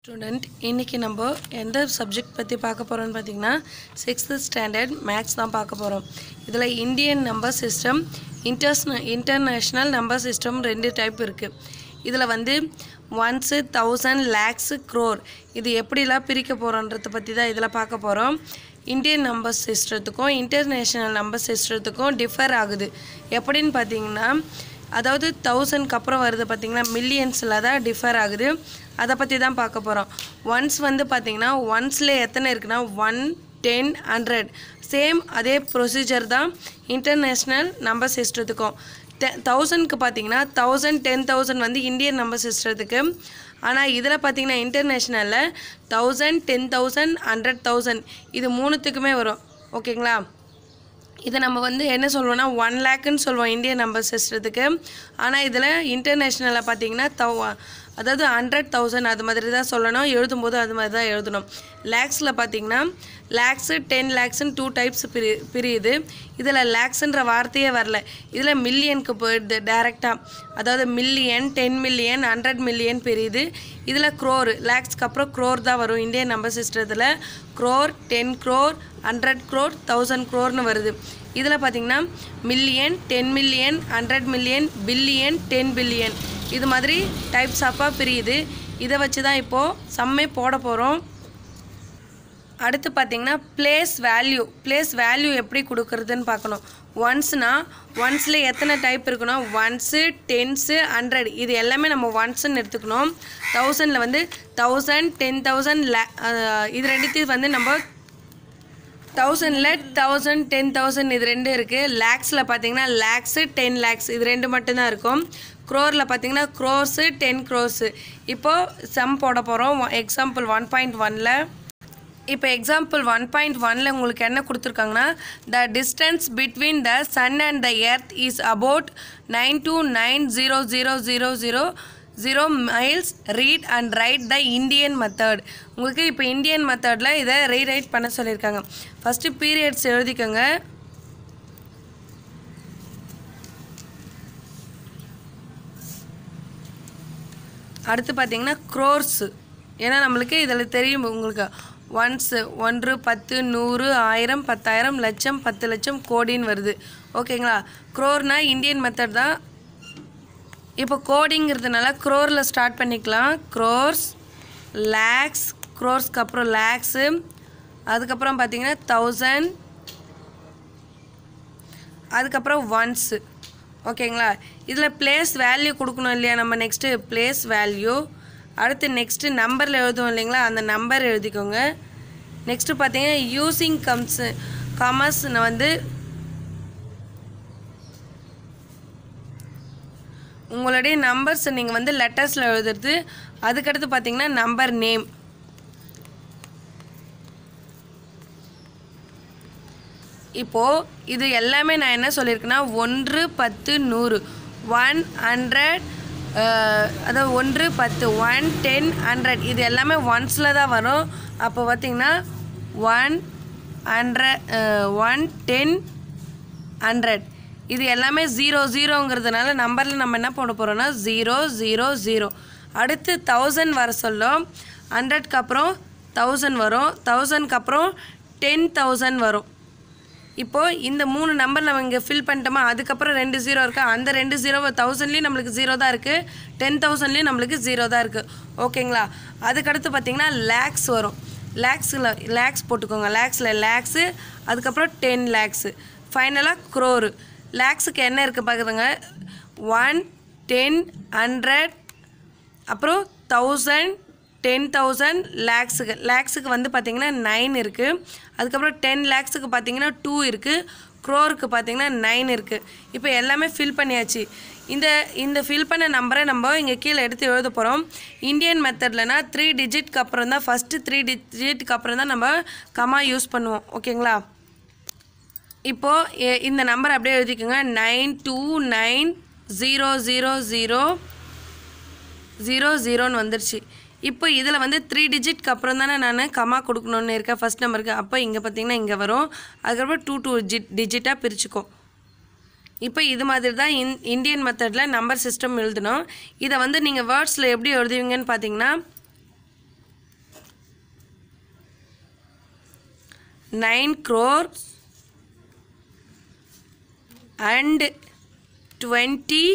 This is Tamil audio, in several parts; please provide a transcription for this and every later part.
ஸ்டூடெண்ட் இன்றைக்கி நம்ம எந்த சப்ஜெக்ட் பற்றி பார்க்க போகிறோம்னு பார்த்தீங்கன்னா சிக்ஸ்த்து ஸ்டாண்டர்ட் மேக்ஸ் தான் பார்க்க போகிறோம் இதில் இந்தியன் நம்பர் சிஸ்டம் இன்டர்ஸ்ன இன்டர்நேஷ்னல் நம்பர் சிஸ்டம் ரெண்டு டைப் இருக்குது இதில் வந்து ஒன்ஸு தௌசண்ட் லேக்ஸு க்ரோர் இது எப்படிலாம் பிரிக்க போகிறோன்றதை பற்றி தான் இதில் பார்க்க போகிறோம் இந்தியன் நம்பர் சிஸ்டத்துக்கும் இன்டர்நேஷ்னல் நம்பர் சிஸ்டத்துக்கும் டிஃபர் ஆகுது எப்படின்னு பார்த்தீங்கன்னா அதாவது தௌசண்ட்க்கு அப்புறம் வருது பார்த்தீங்கன்னா மில்லியன்ஸில் தான் டிஃபர் ஆகுது அதை பற்றி தான் பார்க்க போகிறோம் ஒன்ஸ் வந்து பார்த்தீங்கன்னா ஒன்ஸில் எத்தனை இருக்குன்னா ஒன் டென் ஹண்ட்ரட் சேம் அதே ப்ரொசீஜர் தான் இன்டர்நேஷ்னல் நம்பர் சிஸ்டத்துக்கும் டெ தௌசண்ட்க்கு பார்த்தீங்கன்னா தௌசண்ட் டென் தௌசண்ட் வந்து இந்தியன் நம்பர் சிஸ்டத்துக்கு ஆனால் இதில் பார்த்தீங்கன்னா இன்டர்நேஷ்னலில் thousand ten thousand hundred thousand இது மூணுத்துக்குமே வரும் ஓகேங்களா இதை நம்ம வந்து என்ன சொல்லுவோம்னா ஒன் லேக்குன்னு சொல்லுவோம் இந்தியன் நம்பர் சிஸ்டத்துக்கு ஆனால் இதில் இன்டர்நேஷ்னலில் பார்த்தீங்கன்னா தௌ அதாவது ஹண்ட்ரட் தௌசண்ட் அது மாதிரி தான் சொல்லணும் எழுதும்போது அது மாதிரி தான் எழுதணும் லேக்ஸில் பார்த்தீங்கன்னா லேக்ஸு டென் லேக்ஸ்னு டூ டைப்ஸ் பிரி பிரியுது இதில் லேக்ஸுன்ற வார்த்தையே வரல இதில் மில்லியனுக்கு போயிடுது டேரெக்டாக அதாவது million ten million hundred million பிரியுது இதில் க்ரோர் லேக்ஸ்க்கு அப்புறம் க்ரோர் தான் வரும் இந்தியன் நம்பர் சிஸ்டத்தில் crore ten crore hundred crore thousand க்ரோர்னு வருது இதில் பார்த்தீங்கன்னா million ten million hundred million billion ten billion இது மாதிரி டைப்ஸ் ஆஃபாக பிரியுது இதை வச்சு தான் இப்போது சம்மே போட போகிறோம் அடுத்து பார்த்தீங்கன்னா பிளேஸ் வேல்யூ பிளேஸ் வேல்யூ எப்படி கொடுக்குறதுன்னு பார்க்கணும் ஒன்ஸ்னால் ஒன்ஸில் எத்தனை டைப் இருக்குன்னா ஒன்ஸு டென்ஸு ஹண்ட்ரட் இது எல்லாமே நம்ம ஒன்ஸுன்னு எடுத்துக்கணும் தௌசண்டில் வந்து தௌசண்ட் டென் தௌசண்ட் லே இது ரெண்டுத்தையும் வந்து நம்ம தௌசண்டில் தௌசண்ட் டென் தௌசண்ட் இது ரெண்டு இருக்குது லேக்ஸில் பார்த்தீங்கன்னா லேக்ஸு டென் லேக்ஸ் இது ரெண்டு மட்டும்தான் இருக்கும் க்ரோரில் பார்த்தீங்கன்னா க்ரோர்ஸு டென் க்ரோர்ஸு இப்போது சம் போட போகிறோம் எக்ஸாம்பிள் ஒன் பாயிண்ட் ஒனில் இப்போ எக்ஸாம்பிள் ஒன் பாயிண்ட் ஒனில் உங்களுக்கு என்ன கொடுத்துருக்காங்கன்னா the distance between the sun and the earth is about nine two nine zero zero zero zero zero miles read and write the Indian method உங்களுக்கு இப்போ இந்தியன் மெத்தடில் இதை ரீரைட் பண்ண சொல்லியிருக்காங்க ஃபஸ்ட்டு பீரியட்ஸ் எழுதிக்கோங்க அடுத்து பார்த்தீங்கன்னா க்ரோர்ஸு ஏன்னா நம்மளுக்கு இதில் தெரியும் உங்களுக்கு ஒன்ஸு ஒன்று பத்து நூறு ஆயிரம் பத்தாயிரம் லட்சம் பத்து லட்சம் கோடின்னு வருது ஓகேங்களா க்ரோர்னா இந்தியன் மெத்தட் தான் இப்போ கோடிங்கிறதுனால க்ரோரில் ஸ்டார்ட் பண்ணிக்கலாம் க்ரோர்ஸ் லேக்ஸ் க்ரோர்ஸ்க்கு அப்புறம் லேக்ஸு அதுக்கப்புறம் பார்த்தீங்கன்னா தௌசண்ட் அதுக்கப்புறம் ஒன்ஸு ஓகேங்களா இதில் பிளேஸ் வேல்யூ கொடுக்கணும் இல்லையா நம்ம நெக்ஸ்ட்டு பிளேஸ் வேல்யூ அடுத்து நெக்ஸ்ட்டு நம்பரில் எழுதுவோம் இல்லைங்களா அந்த நம்பர் எழுதிக்கோங்க நெக்ஸ்ட்டு பார்த்தீங்கன்னா யூஸிங் கம்ஸு கமர்ஸ் வந்து உங்களுடைய நம்பர்ஸ் நீங்கள் வந்து லெட்டர்ஸில் எழுதுறது அதுக்கடுத்து பார்த்தீங்கன்னா நம்பர் நேம் இப்போது இது எல்லாமே நான் என்ன சொல்லியிருக்கேன்னா ஒன்று பத்து நூறு ஒன் ஹண்ட்ரட் அதாவது ஒன்று பத்து ஒன் டென் ஹண்ட்ரட் இது எல்லாமே ஒன்ஸில் தான் வரும் அப்போ பார்த்திங்கன்னா one hundred one ten hundred இது எல்லாமே ஜீரோ ஜீரோங்கிறதுனால நம்பரில் நம்ம என்ன போட போகிறோம்னா ஜீரோ ஜீரோ ஜீரோ அடுத்து தௌசண்ட் வர சொல்லும் ஹண்ட்ரட்க்கு அப்புறம் தௌசண்ட் வரும் தௌசண்ட்க்கு அப்புறம் டென் தௌசண்ட் வரும் இப்போது இந்த மூணு நம்பர் நம்ம இங்கே ஃபில் பண்ணிட்டோமா அதுக்கப்புறம் ரெண்டு ஜீரோ இருக்குது அந்த ரெண்டு ஜீரோ தௌசண்ட்லேயும் நம்மளுக்கு ஜீரோ தான் இருக்குது டென் தௌசண்ட்லேயும் நம்மளுக்கு ஜீரோ தான் இருக்குது ஓகேங்களா அதுக்கடுத்து பார்த்திங்கன்னா லேக்ஸ் வரும் லேக்ஸில் லேக்ஸ் போட்டுக்கோங்க லேக்ஸில் லேக்ஸு அதுக்கப்புறம் டென் லேக்ஸு ஃபைனலாக க்ரோரு லேக்ஸுக்கு என்ன இருக்குது பார்க்குறதுங்க ஒன் டென் ஹண்ட்ரட் அப்புறம் தௌசண்ட் டென் தௌசண்ட் லேக்ஸுக்கு லேக்ஸுக்கு வந்து பார்த்திங்கன்னா நைன் இருக்குது அதுக்கப்புறம் டென் லேக்ஸுக்கு பார்த்தீங்கன்னா டூ இருக்குது க்ரோருக்கு பார்த்தீங்கன்னா நைன் இருக்குது இப்போ எல்லாமே ஃபில் பண்ணியாச்சு இந்த இந்த ஃபில் பண்ண நம்பரை நம்ம இங்கே கீழே எடுத்து எழுத போகிறோம் இந்தியன் மெத்தட்லனா த்ரீ டிஜிட்க்கு அப்புறம் தான் ஃபஸ்ட்டு த்ரீ டிஜிட்டுக்கு அப்புறம் தான் நம்ம கமா யூஸ் பண்ணுவோம் ஓகேங்களா இப்போது இந்த நம்பர் அப்படியே எழுதிக்கோங்க nine two nine zero zero zero zero ஜீரோன்னு வந்துருச்சு இப்போ இதில் வந்து த்ரீ டிஜிட்க்கு அப்புறம் தானே நான் கமா கொடுக்கணுன்னு இருக்கேன் ஃபஸ்ட் நம்பருக்கு அப்போ இங்கே பார்த்தீங்கன்னா இங்கே வரும் அதுக்கப்புறம் டூ டூ ஜிட் டிஜிட்டாக பிரிச்சுக்கும் இப்போ இது மாதிரி தான் இன் இந்தியன் மெத்தடில் நம்பர் சிஸ்டம் எழுதணும் இதை வந்து நீங்கள் வேர்ட்ஸில் எப்படி எழுதுவீங்கன்னு பார்த்தீங்கன்னா nine crore and twenty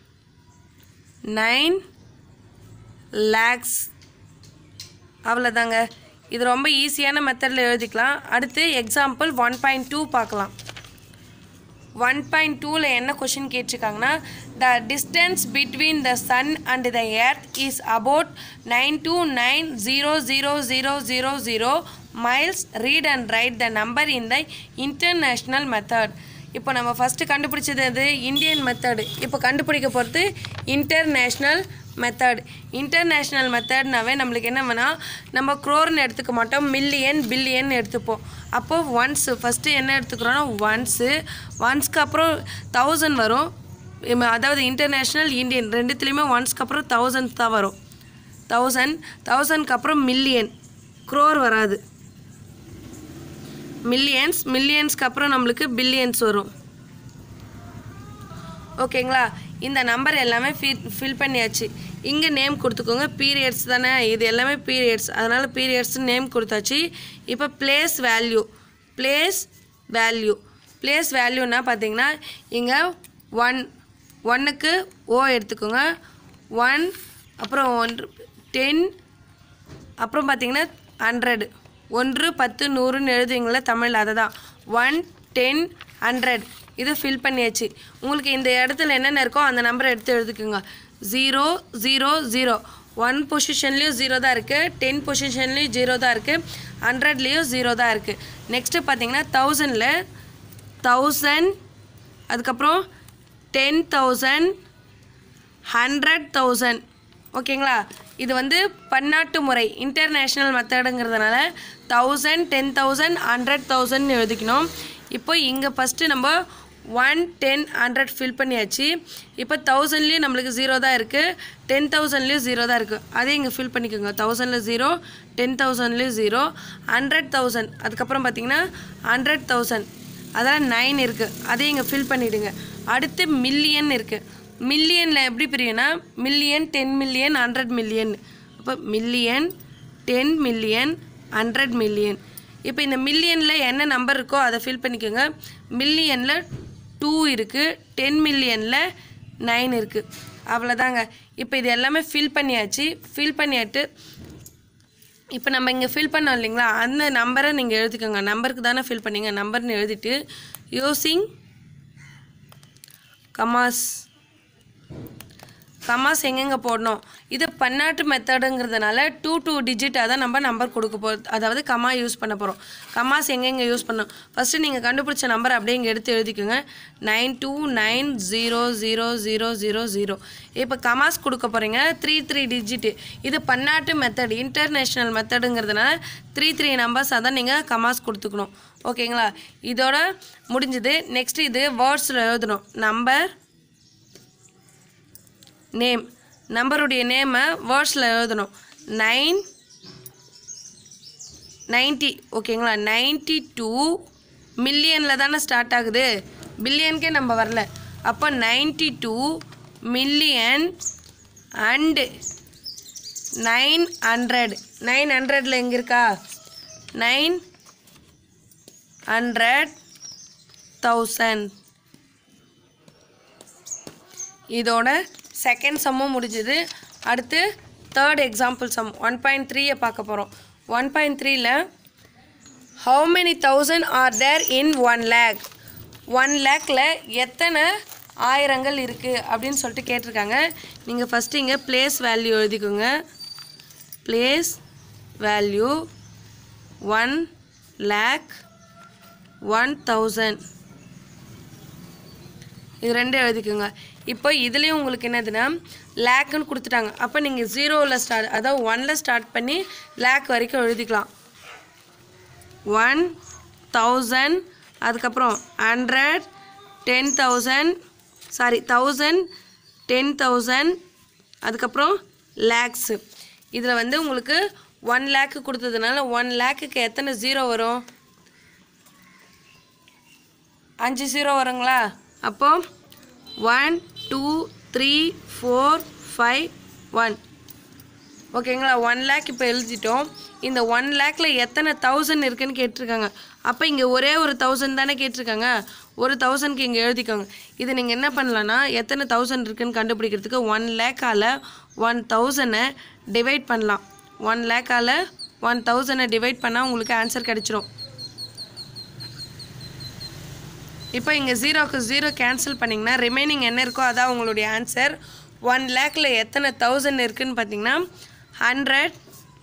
nine lakhs அவ்வளோதாங்க இது ரொம்ப ஈஸியான மெத்தடில் எழுதிக்கலாம் அடுத்து எக்ஸாம்பிள் ஒன் பாயிண்ட் டூ பார்க்கலாம் ஒன் பாயிண்ட் டூவில் என்ன கொஷின் கேட்டிருக்காங்கன்னா the distance between the sun and the earth is about nine two nine zero zero zero zero zero miles read and write the number in the international method இப்போ நம்ம ஃபஸ்ட்டு கண்டுபிடிச்சது அது இந்தியன் மெத்தடு இப்போ கண்டுபிடிக்க போகிறது இன்டர்நேஷ்னல் மெத்தட் இன்டர்நேஷ்னல் மெத்தட்னாவே நம்மளுக்கு என்ன வேணால் நம்ம க்ரோர்னு எடுத்துக்க மாட்டோம் மில்லியன் பில்லியன் எடுத்துப்போம் அப்போது ஒன்ஸு ஃபஸ்ட்டு என்ன எடுத்துக்கிறோன்னா ஒன்ஸு ஒன்ஸ்க்கு அப்புறம் தௌசண்ட் வரும் இம்ம- அதாவது இன்டர்நேஷ்னல் இந்தியன் ரெண்டுத்துலேயுமே ஒன்ஸ்க்கு அப்புறம் தௌசண்ட் தான் வரும் தௌசண்ட் தௌசண்ட்க்கு அப்புறம் மில்லியன் க்ரோர் வராது மில்லியன்ஸ் மில்லியன்ஸ்க்கு அப்புறம் நம்மளுக்கு பில்லியன்ஸ் வரும் ஓகேங்களா இந்த நம்பர் எல்லாமே ஃபில் ஃபில் பண்ணியாச்சு இங்கே நேம் கொடுத்துக்கோங்க பீரியட்ஸ் தானே இது எல்லாமே பீரியட்ஸ் அதனால் பீரியட்ஸ்னு நேம் கொடுத்தாச்சு இப்போ place value place value place வேல்யூன்னா பார்த்தீங்கன்னா இங்கே ஒன் ஒன்றுக்கு ஓ எடுத்துக்கோங்க ஒன் அப்புறம் ஒன்று டென் அப்புறம் பார்த்தீங்கன்னா ஹண்ட்ரட் ஒன்று பத்து நூறுன்னு எழுதுவீங்களா தமிழ் அதை தான் ஒன் டென் ஹண்ட்ரட் இது ஃபில் பண்ணியாச்சு உங்களுக்கு இந்த இடத்துல என்னென்ன இருக்கோ அந்த நம்பரை எடுத்து எழுதிக்கோங்க ஜீரோ ஜீரோ ஜீரோ ஒன் பொசிஷன்லேயும் ஜீரோ தான் இருக்குது டென் பொசிஷன்லேயும் ஜீரோ தான் இருக்குது ஹண்ட்ரட்லேயும் ஜீரோ தான் இருக்குது நெக்ஸ்ட்டு பார்த்தீங்கன்னா தௌசண்டில் தௌசண்ட் அதுக்கப்புறம் டென் தௌசண்ட் ஹண்ட்ரட் தௌசண்ட் ஓகேங்களா இது வந்து பன்னாட்டு முறை இன்டர்நேஷ்னல் மெத்தடுங்கிறதுனால thousand ten thousand hundred thousand எழுதிக்கணும் இப்போ இங்கே ஃபஸ்ட்டு நம்ம ஒன் டென் ஹண்ட்ரட் ஃபில் பண்ணியாச்சு இப்போ தௌசண்ட்லேயும் நம்மளுக்கு ஜீரோ தான் இருக்குது டென் தௌசண்ட்லேயும் ஜீரோ தான் இருக்குது அதே இங்கே ஃபில் பண்ணிக்கோங்க தௌசண்டில் ஜீரோ டென் தௌசண்ட்லேயும் ஜீரோ ஹண்ட்ரட் தௌசண்ட் அதுக்கப்புறம் பார்த்தீங்கன்னா ஹண்ட்ரட் தௌசண்ட் அதான் நைன் இருக்குது அதையும் இங்கே ஃபில் பண்ணிவிடுங்க அடுத்து மில்லியன் இருக்குது மில்லியனில் எப்படி பிரியும்னா million ten million hundred million அப்போ million ten million hundred million இப்போ இந்த மில்லியனில் என்ன நம்பர் இருக்கோ அதை ஃபில் பண்ணிக்கோங்க மில்லியனில் டூ இருக்குது டென் மில்லியனில் நைன் இருக்குது அவ்வளோதாங்க இப்போ இது எல்லாமே ஃபில் பண்ணியாச்சு ஃபில் பண்ணியாட்டு இப்போ நம்ம இங்கே ஃபில் பண்ணோம் இல்லைங்களா அந்த நம்பரை நீங்கள் எழுதிக்கோங்க நம்பருக்கு தானே ஃபில் பண்ணீங்க நம்பர்னு எழுதிட்டு யூசிங் கமாஸ் கமாஸ் எங்கெங்கே போடணும் இது பன்னாட்டு மெத்தடுங்கிறதுனால டூ டூ டிஜிட்டாக தான் நம்ம நம்பர் கொடுக்க போகிறோம் அதாவது கமா யூஸ் பண்ண போகிறோம் கமாஸ் எங்கெங்கே யூஸ் பண்ணணும் ஃபஸ்ட்டு நீங்கள் கண்டுபிடிச்ச நம்பர் அப்படியே இங்கே எடுத்து எழுதிக்கோங்க nine two nine zero zero zero zero zero இப்போ கமாஸ் கொடுக்க போகிறீங்க த்ரீ த்ரீ டிஜிட்டு இது பன்னாட்டு மெத்தட் இன்டர்நேஷ்னல் மெத்தடுங்கிறதுனால த்ரீ த்ரீ நம்பர்ஸாக தான் நீங்கள் கமாஸ் கொடுத்துக்கணும் ஓகேங்களா இதோட முடிஞ்சது நெக்ஸ்ட் இது வேர்ட்ஸில் எழுதணும் நம்பர் நேம் நம்பருடைய நேமை வேர்ட்ஸில் எழுதணும் நைன் நைன்ட்டி ஓகேங்களா நைன்ட்டி டூ மில்லியனில் தானே ஸ்டார்ட் ஆகுது பில்லியனுக்கே நம்ம வரல அப்போ ninety two million and nine hundred nine ஹண்ட்ரடில் எங்கே இருக்கா நைன் ஹண்ட்ரட் தௌசண்ட் இதோட செகண்ட் சம்மும் முடிஞ்சுது அடுத்து third example sum one point த்ரீயை பார்க்க போகிறோம் ஒன் பாயிண்ட் த்ரீல how many thousand are there in one lakh one லேக்கில் எத்தனை ஆயிரங்கள் இருக்குது அப்படின்னு சொல்லிட்டு கேட்டிருக்காங்க நீங்கள் ஃபஸ்ட்டு இங்கே பிளேஸ் வேல்யூ எழுதிக்கோங்க place value one lakh one thousand இது ரெண்டும் எழுதிக்கோங்க இப்போ இதுலேயும் உங்களுக்கு என்னதுன்னா லேக்குன்னு கொடுத்துட்டாங்க அப்போ நீங்கள் ஜீரோவில் ஸ்டார்ட் அதாவது ஒனில் ஸ்டார்ட் பண்ணி லேக் வரைக்கும் எழுதிக்கலாம் ஒன் தௌசண்ட் அதுக்கப்புறம் hundred ten thousand sorry thousand ten thousand அதுக்கப்புறம் லேக்ஸு இதில் வந்து உங்களுக்கு ஒன் லேக்கு கொடுத்ததுனால ஒன் லேக்குக்கு எத்தனை ஜீரோ வரும் அஞ்சு ஜீரோ வருங்களா அப்போ one two three four five one ஓகேங்களா ஒன் லேக் இப்போ எழுதிட்டோம் இந்த ஒன் லேக்கில் எத்தனை தௌசண்ட் இருக்குன்னு கேட்டிருக்காங்க அப்போ இங்கே ஒரே ஒரு தௌசண்ட் தானே கேட்டிருக்காங்க ஒரு தௌசண்ட்க்கு இங்கே எழுதிக்கோங்க இது நீங்கள் என்ன பண்ணலான்னா எத்தனை தௌசண்ட் இருக்குன்னு கண்டுபிடிக்கிறதுக்கு ஒன் லேக்கால் ஒன் தௌசண்டை டிவைட் பண்ணலாம் ஒன் லேக்கால் ஒன் தௌசண்டை டிவைட் பண்ணால் உங்களுக்கு ஆன்சர் கிடச்சிரும் இப்போ இங்கே ஜீரோக்கு ஜீரோ கேன்சல் பண்ணிங்கன்னா ரிமைனிங் என்ன இருக்கோ அதான் உங்களுடைய ஆன்சர் ஒன் லேக்கில் எத்தனை தௌசண்ட் இருக்குன்னு பார்த்தீங்கன்னா ஹண்ட்ரட்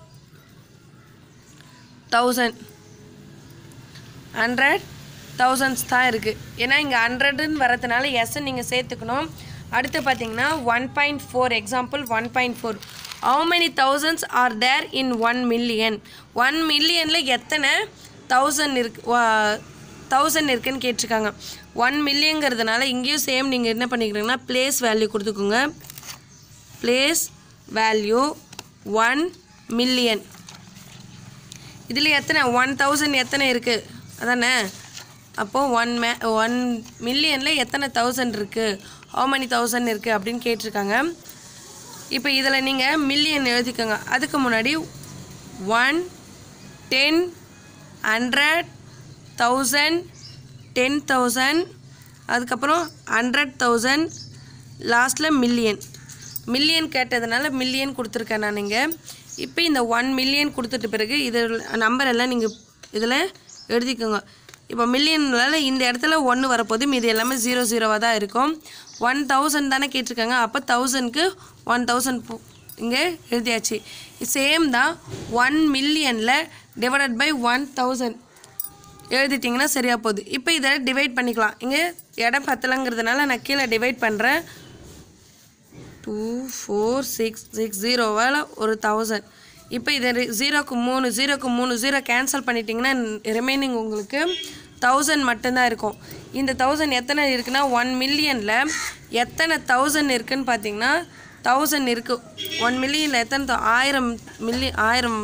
தௌசண்ட் ஹண்ட்ரட் தௌசண்ட்ஸ் தான் இருக்குது ஏன்னா இங்கே ஹண்ட்ரடுன்னு வரதுனால எஸ் நீங்கள் சேர்த்துக்கணும் அடுத்து பார்த்தீங்கன்னா one point four example one point four how many thousands are there in one million one மில்லியனில் எத்தனை தௌசண்ட் இருக்கு தௌசண்ட் இருக்குன்னு கேட்டிருக்காங்க ஒன் மில்லியங்கிறதுனால இங்கேயும் சேம் நீங்கள் என்ன பண்ணிக்கிறீங்கன்னா ப்ளேஸ் வேல்யூ கொடுத்துக்கோங்க ப்ளேஸ் வேல்யூ ஒன் மில்லியன் இதில் எத்தனை ஒன் தௌசண்ட் எத்தனை இருக்குது அதானே அப்போது ஒன் மே ஒன் மில்லியனில் எத்தனை தௌசண்ட் இருக்குது ஹவு many தௌசண்ட் இருக்குது அப்படின்னு கேட்டிருக்காங்க இப்போ இதில் நீங்கள் மில்லியன் எழுதிக்கோங்க அதுக்கு முன்னாடி one ten hundred thousand ten thousand அதுக்கப்புறம் ஹண்ட்ரட் தௌசண்ட் லாஸ்ட்டில் மில்லியன் மில்லியன் கேட்டதுனால மில்லியன் கொடுத்துருக்கேன் நான் இங்கே இப்போ இந்த ஒன் மில்லியன் கொடுத்துட்ட பிறகு இது நம்பர் எல்லாம் நீங்கள் இதில் எழுதிக்கோங்க இப்போ மில்லியனால இந்த இடத்துல ஒன்று வரப்போது மீதி எல்லாமே ஜீரோ ஜீரோவாக தான் இருக்கும் ஒன் தௌசண்ட் தானே கேட்டிருக்காங்க அப்போ தௌசண்ட்க்கு ஒன் தௌசண்ட் இங்கே எழுதியாச்சு சேம் தான் ஒன் மில்லியனில் டிவைடட் பை ஒன் தௌசண்ட் எழுதிட்டிங்கன்னா சரியாக போகுது இப்போ இதை டிவைட் பண்ணிக்கலாம் இங்கே இடம் பத்தலைங்கிறதுனால நான் கீழே டிவைட் பண்ணுறேன் டூ ஃபோர் சிக்ஸ் சிக்ஸ் ஜீரோவால் ஒரு தௌசண்ட் இப்போ இதை ஜீரோக்கு மூணு ஜீரோக்கு மூணு ஜீரோ கேன்சல் பண்ணிட்டீங்கன்னா ரிமைனிங் உங்களுக்கு தௌசண்ட் மட்டும்தான் இருக்கும் இந்த தௌசண்ட் எத்தனை இருக்குன்னா ஒன் மில்லியனில் எத்தனை தௌசண்ட் இருக்குன்னு பார்த்தீங்கன்னா தௌசண்ட் இருக்குது ஒன் மில்லியனில் எத்தனை thou- ஆயிரம் மில்லியன் ஆயிரம்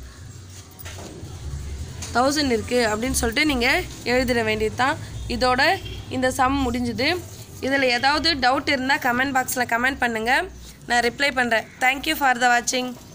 தௌசண்ட் இருக்குது அப்படின்னு சொல்லிட்டு நீங்கள் எழுதிட வேண்டியது தான் இதோட இந்த சம் முடிஞ்சுது இதில் ஏதாவது டவுட் இருந்தால் கமெண்ட் பாக்ஸில் கமெண்ட் பண்ணுங்கள் நான் ரிப்ளை பண்ணுறேன் தேங்க்யூ ஃபார் த வாட்சிங்